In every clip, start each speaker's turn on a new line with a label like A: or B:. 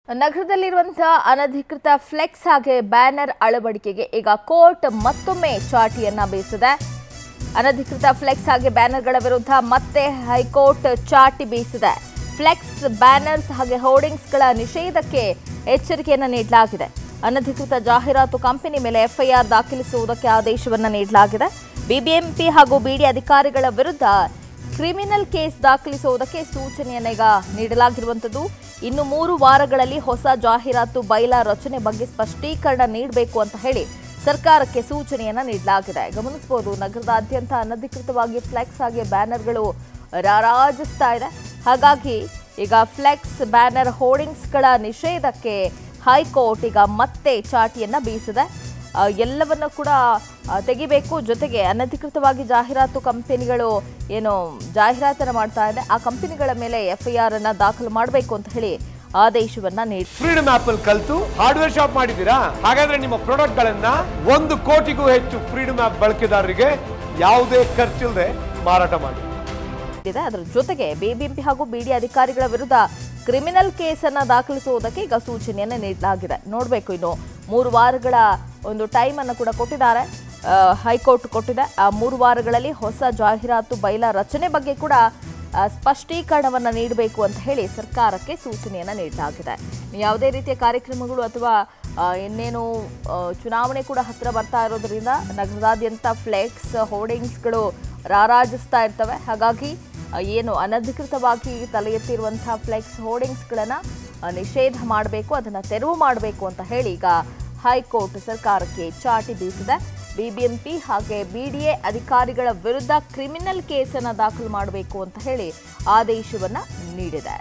A: ನಗರದಲ್ಲಿರುವಂತಹ ಅನಧಿಕೃತ ಫ್ಲೆಕ್ಸ್ ಹಾಗೆ ಬ್ಯಾನರ್ ಅಳವಡಿಕೆಗೆ ಈಗ ಕೋರ್ಟ್ ಮತ್ತೊಮ್ಮೆ ಚಾಟಿಯನ್ನ ಬೀಸಿದೆ ಅನಧಿಕೃತ ಫ್ಲೆಕ್ಸ್ ಹಾಗೆ ಬ್ಯಾನರ್ಗಳ ವಿರುದ್ಧ ಮತ್ತೆ ಹೈಕೋರ್ಟ್ ಚಾಟಿ ಬೀಸಿದೆ ಫ್ಲೆಕ್ಸ್ ಬ್ಯಾನರ್ಸ್ ಹಾಗೆ ಹೋರ್ಡಿಂಗ್ಸ್ಗಳ ನಿಷೇಧಕ್ಕೆ ಎಚ್ಚರಿಕೆಯನ್ನ ನೀಡಲಾಗಿದೆ ಅನಧಿಕೃತ ಜಾಹೀರಾತು ಕಂಪನಿ ಮೇಲೆ ಎಫ್ಐಆರ್ ದಾಖಲಿಸುವುದಕ್ಕೆ ಆದೇಶವನ್ನ ನೀಡಲಾಗಿದೆ ಬಿಬಿಎಂಪಿ ಹಾಗೂ ಬಿಡಿ ಅಧಿಕಾರಿಗಳ ವಿರುದ್ಧ ಕ್ರಿಮಿನಲ್ ಕೇಸ್ ದಾಖಲಿಸುವುದಕ್ಕೆ ಸೂಚನೆಯನ್ನ ಈಗ ನೀಡಲಾಗಿರುವಂಥದ್ದು ಇನ್ನು ಮೂರು ವಾರಗಳಲ್ಲಿ ಹೊಸ ಜಾಹೀರಾತು ಬೈಲಾ ರಚನೆ ಬಗ್ಗೆ ಸ್ಪಷ್ಟೀಕರಣ ನೀಡಬೇಕು ಅಂತ ಹೇಳಿ ಸರ್ಕಾರಕ್ಕೆ ಸೂಚನೆಯನ್ನ ನೀಡಲಾಗಿದೆ ಗಮನಿಸಬಹುದು ನಗರದಾದ್ಯಂತ ಅನಧಿಕೃತವಾಗಿ ಫ್ಲೆಕ್ಸ್ ಹಾಗೆ ಬ್ಯಾನರ್ಗಳು ರಾರಾಜಿಸ್ತಾ ಇದೆ ಹಾಗಾಗಿ ಈಗ ಫ್ಲೆಕ್ಸ್ ಬ್ಯಾನರ್ ಹೋರ್ಡಿಂಗ್ಸ್ಗಳ ನಿಷೇಧಕ್ಕೆ ಹೈಕೋರ್ಟ್ ಈಗ ಮತ್ತೆ ಚಾಟಿಯನ್ನ ಬೀಸಿದೆ ಆ, ಎಲ್ಲವನ್ನ ಕೂಡ ಆ, ತೆಗಿಬೇಕು ಜೊತೆಗೆ ಅನಧಿಕೃತವಾಗಿ ಜಾಹೀರಾತು ಕಂಪನಿಗಳು ಏನು ಜಾಹೀರಾತನ್ನ ಮಾಡ್ತಾ ಇದೆ ಆ ಕಂಪನಿಗಳ ಮೇಲೆ ಎಫ್ಐಆರ್ ಅನ್ನ ದಾಖಲು ಮಾಡಬೇಕು ಅಂತ ಹೇಳಿ ಆದೇಶವನ್ನ ನೀಡಿ
B: ಫ್ರೀಡಮ್ ಆಪ್ ಅಲ್ಲಿ ಕಲ್ತು ಹಾರ್ಡ್ವೇರ್ ಶಾಪ್ ಮಾಡಿದ್ದೀರಾ ಹಾಗಾದ್ರೆ ನಿಮ್ಮ ಪ್ರಾಡಕ್ಟ್ ಗಳನ್ನ ಒಂದು ಕೋಟಿಗೂ ಹೆಚ್ಚು ಫ್ರೀಡಮ್ ಆಪ್ ಬಳಕೆದಾರರಿಗೆ ಯಾವುದೇ ಖರ್ಚಿಲ್ಲದೆ ಮಾರಾಟ ಮಾಡಿ
A: ಇದೆ ಅದರ ಜೊತೆಗೆ ಬಿಬಿಎಂಪಿ ಹಾಗೂ ಬಿಡಿ ಅಧಿಕಾರಿಗಳ ವಿರುದ್ಧ ಕ್ರಿಮಿನಲ್ ಕೇಸನ್ನ ದಾಖಲಿಸುವುದಕ್ಕೆ ಈಗ ಸೂಚನೆಯನ್ನ ನೀಡಲಾಗಿದೆ ನೋಡಬೇಕು ಇನ್ನು ಮೂರು ವಾರಗಳ ಒಂದು ಟೈಮ್ ಅನ್ನು ಕೂಡ ಕೊಟ್ಟಿದ್ದಾರೆ ಆ, ಹೈಕೋರ್ಟ್ ಕೊಟ್ಟಿದೆ ಆ ಮೂರು ವಾರಗಳಲ್ಲಿ ಹೊಸ ಜಾಹೀರಾತು ಬೈಲಾ ರಚನೆ ಬಗ್ಗೆ ಕೂಡ ಆ, ಸ್ಪಷ್ಟೀಕರಣವನ್ನ ನೀಡಬೇಕು ಅಂತ ಹೇಳಿ ಸರ್ಕಾರಕ್ಕೆ ಸೂಚನೆಯನ್ನ ನೀಡಲಾಗಿದೆ ಯಾವುದೇ ರೀತಿಯ ಕಾರ್ಯಕ್ರಮಗಳು ಅಥವಾ ಆ, ಇನ್ನೇನು ಆ, ಚುನಾವಣೆ ಕೂಡ ಹತ್ರ ಬರ್ತಾ ಇರೋದ್ರಿಂದ ನಗರದಾದ್ಯಂತ ಫ್ಲೆಕ್ಸ್ ಹೋರ್ಡಿಂಗ್ಸ್ಗಳು ರಾರಾಜಿಸ್ತಾ ಇರ್ತವೆ ಹಾಗಾಗಿ ಆ, ಏನು ಅನಧಿಕೃತವಾಗಿ ತಲೆ ಎತ್ತಿರುವಂತಹ ಫ್ಲೆಕ್ಸ್ ಹೋರ್ಡಿಂಗ್ಸ್ಗಳನ್ನು ನಿಷೇಧ ಮಾಡಬೇಕು ಅದನ್ನು ತೆರವು ಮಾಡಬೇಕು ಅಂತ ಹೇಳಿ ಈಗ ಹೈಕೋರ್ಟ್ ಸರ್ಕಾರಕ್ಕೆ ಚಾಟಿ ಬೀಸಿದೆ ಬಿಬಿಎಂಪಿ ಹಾಗೆ ಬಿಡಿಎ ಅಧಿಕಾರಿಗಳ ವಿರುದ್ಧ ಕ್ರಿಮಿನಲ್ ಕೇಸನ್ನು ದಾಖಲು ಮಾಡಬೇಕು ಅಂತ ಹೇಳಿ ಆದೇಶವನ್ನ ನೀಡಿದೆ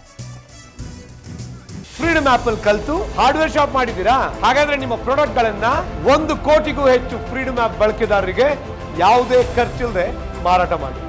B: ಫ್ರೀಡಮ್ ಆಪ್ ಅಲ್ಲಿ ಕಲ್ತು ಹಾರ್ಡ್ವೇರ್ ಶಾಪ್ ಮಾಡಿದ್ದೀರಾ ಹಾಗಾದ್ರೆ ನಿಮ್ಮ ಪ್ರಾಡಕ್ಟ್ ಗಳನ್ನ ಒಂದು ಕೋಟಿಗೂ ಹೆಚ್ಚು ಫ್ರೀಡಮ್ ಆಪ್ ಬಳಕೆದಾರರಿಗೆ ಯಾವುದೇ ಖರ್ಚಿಲ್ಲದೆ ಮಾರಾಟ ಮಾಡಿ